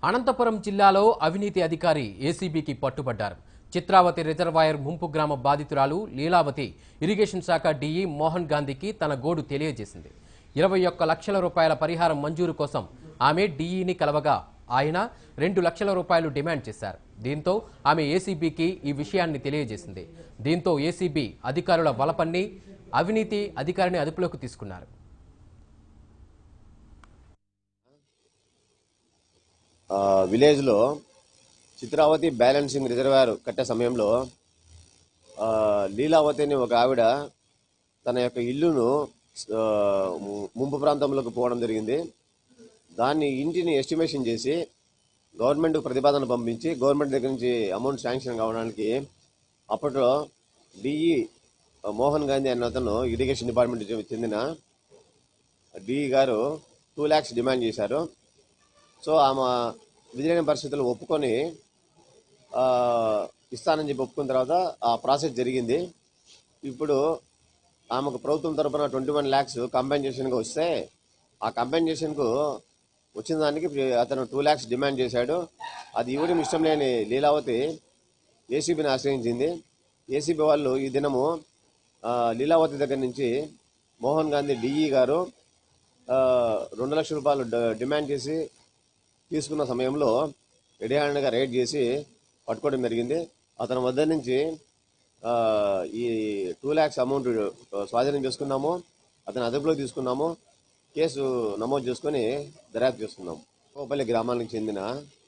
అనంతపురం జిల్లాలో అవినీతి అధికారి ఏసీబీకి పట్టుబడ్డారు చిత్రావతి రిజర్వాయర్ ముంపు గ్రామ బాధితురాలు లీలావతి ఇరిగేషన్ శాఖ డీఈ మోహన్ గాంధీకి తన గోడు తెలియజేసింది ఇరవై ఒక్క లక్షల రూపాయల పరిహారం మంజూరు కోసం ఆమె డీఈని కలవగా ఆయన రెండు లక్షల రూపాయలు డిమాండ్ చేశారు దీంతో ఆమె ఏసీబీకి ఈ విషయాన్ని తెలియజేసింది దీంతో ఏసీబీ అధికారుల వలపన్ని అవినీతి అధికారిని అదుపులోకి తీసుకున్నారు ఆ, విలేజ్లో చిత్రావతి బ్యాలెన్సింగ్ రిజర్వాయర్ కట్టే సమయంలో ఆ, లీలావతి అని ఒక ఆవిడ తన యొక్క ఇల్లును ఆ, ము- ముంపు ప్రాంతంలోకి పోవడం జరిగింది దాన్ని ఇంటిని ఎస్టిమేషన్ చేసి గవర్నమెంట్ ప్రతిపాదన పంపించి గవర్నమెంట్ దగ్గర నుంచి అమౌంట్ శాంక్షన్ కావడానికి అప్పట్లో డిఈ మోహన్ గాంధీ అన్న అతను ఇరిగేషన్ డిపార్ట్మెంట్ చెందిన డిఈ గారు టూ ల్యాక్స్ డిమాండ్ చేశారు సో ఆమె విధిలేని పరిస్థితులు ఒప్పుకొని ఆ, ఇస్తానని చెప్పి ఒప్పుకున్న తర్వాత ఆ ప్రాసెస్ జరిగింది ఇప్పుడు ఆమెకు ప్రభుత్వం తరపున ట్వంటీ వన్ ల్యాక్స్ కంపెన్సేషన్గా వస్తే ఆ కంపెన్సేషన్కు వచ్చిన దానికి అతను టూ ల్యాక్స్ డిమాండ్ చేశాడు అది ఇవ్వడం ఇష్టం లేని లీలావతి ఏసీబీని ఆశ్రయించింది ఏసీబీ వాళ్ళు ఈ దినము ఆ, లీలావతి దగ్గర నుంచి మోహన్ గాంధీ డిఈ గారు ఆ, రెండు లక్షల రూపాయలు డ- డిమాండ్ చేసి తీసుకున్న సమయంలో రెడీ హ్యాండ్గా రైడ్ చేసి పట్టుకోవడం జరిగింది అతని వద్ద నుంచి ఆ, ఈ టూ ల్యాక్స్ అమౌంట్ స్వాధీనం చేసుకున్నాము అతని అదుపులో తీసుకున్నాము కేసు నమోదు చేసుకొని దర్యాప్తు చేసుకున్నాము కోపల్లి గ్రామానికి చెందిన